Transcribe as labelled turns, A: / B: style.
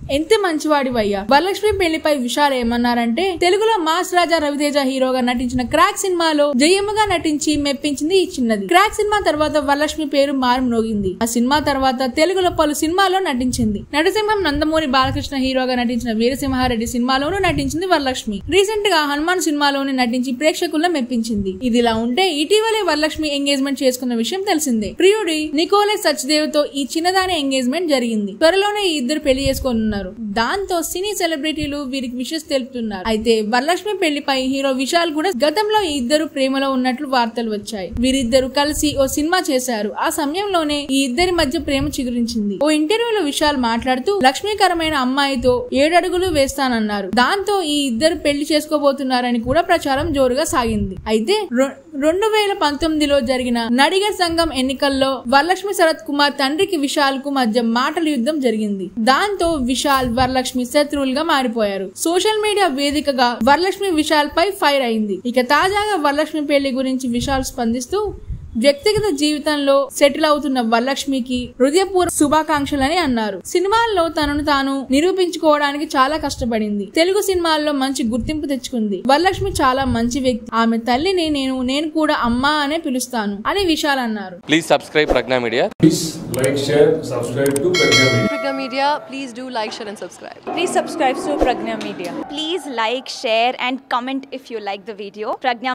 A: ఎంత మంచివాడివయ్యా వరలక్ష్మి పెళ్లిపై విశాల్ ఏమన్నారంటే తెలుగులో మాస్ రాజా రవితేజ హీరోగా నటించిన క్రాక్ సినిమాలో జయమ్మగా నటించి మెప్పించింది ఈ చిన్నది క్రాక్ సినిమా తర్వాత వరలక్ష్మి పేరు మారుమ్రోగింది ఆ సినిమా తర్వాత తెలుగులో పలు సినిమాల్లో నటించింది నటసింహం నందమూరి బాలకృష్ణ హీరోగా నటించిన వీరసింహారెడ్డి సినిమాలోనూ నటించింది వరలక్ష్మి రీసెంట్ గా హనుమాన్ సినిమాలోని నటించి ప్రేక్షకులను మెప్పించింది ఇదిలా ఉంటే ఇటీవలే వరలక్ష్మి ఎంగేజ్మెంట్ చేసుకున్న విషయం తెలిసిందే ప్రియుడి నికోలే సచ్దేవ్ తో ఈ చిన్నదాని ఎంగేజ్మెంట్ జరిగింది త్వరలోనే ఈ ఇద్దరు పెళ్లి చేసుకోనున్నారు దాంతో సినీ సెలబ్రిటీలు వీరికి విషెస్ తెలుపుతున్నారు అయితే వరలక్ష్మి పెళ్లిపై హీరో విశాల్ కూడా గతంలో ఈ ఇద్దరు ప్రేమలో ఉన్నట్లు వార్తలు వచ్చాయి వీరిద్దరు కలిసి ఓ సినిమా చేశారు ఆ సమయంలోనే ఈ ఇద్దరి మధ్య ప్రేమ చిగురించింది ఓ ఇంటర్వ్యూలో విశాల్ మాట్లాడుతూ లక్ష్మీకరమైన అమ్మాయితో ఏడు అడుగులు వేస్తానన్నారు దాంతో ఈ ఇద్దరు పెళ్లి చేసుకోబోతున్నారని కూడా ప్రచారం జోరుగా సాగింది అయితే రొ- రెండు వేల పంతొమ్మిదిలో జరిగిన నడిగర్ సంఘం ఎన్నికల్లో వరలక్ష్మి శరత్ కుమార్ తండ్రికి విశాల్ కు మధ్య మాటల యుద్ధం జరిగింది దాంతో విశాల్ వరలక్ష్మి శత్రువులుగా మారిపోయారు సోషల్ మీడియా వేదికగా వరలక్ష్మి విశాల్ పై ఫైర్ అయింది ఇక తాజాగా వరలక్ష్మి పెళ్లి గురించి విశాల్ స్పందిస్తూ వ్యక్తిగత జీవితంలో సెటిల్ అవుతున్న వరలక్ష్మికి హృదయపూర్వ శుభాకాంక్షలని అన్నారు సినిమాల్లో తనను తాను నిరూపించుకోవడానికి చాలా కష్టపడింది తెలుగు సినిమాల్లో మంచి గుర్తింపు తెచ్చుకుంది వరలక్ష్మి చాలా మంచి వ్యక్తి ఆమె తల్లిని నేను నేను కూడా అమ్మా అనే పిలుస్తాను అని విశాల్ అన్నారు
B: Please subscribe Pragna Media.
C: Please like, share, subscribe to Pragya Media.
D: Pragya Media, please do like, share, and subscribe.
E: Please subscribe to Pragna Media.
F: Please like, share, and comment if you like the video. Pragna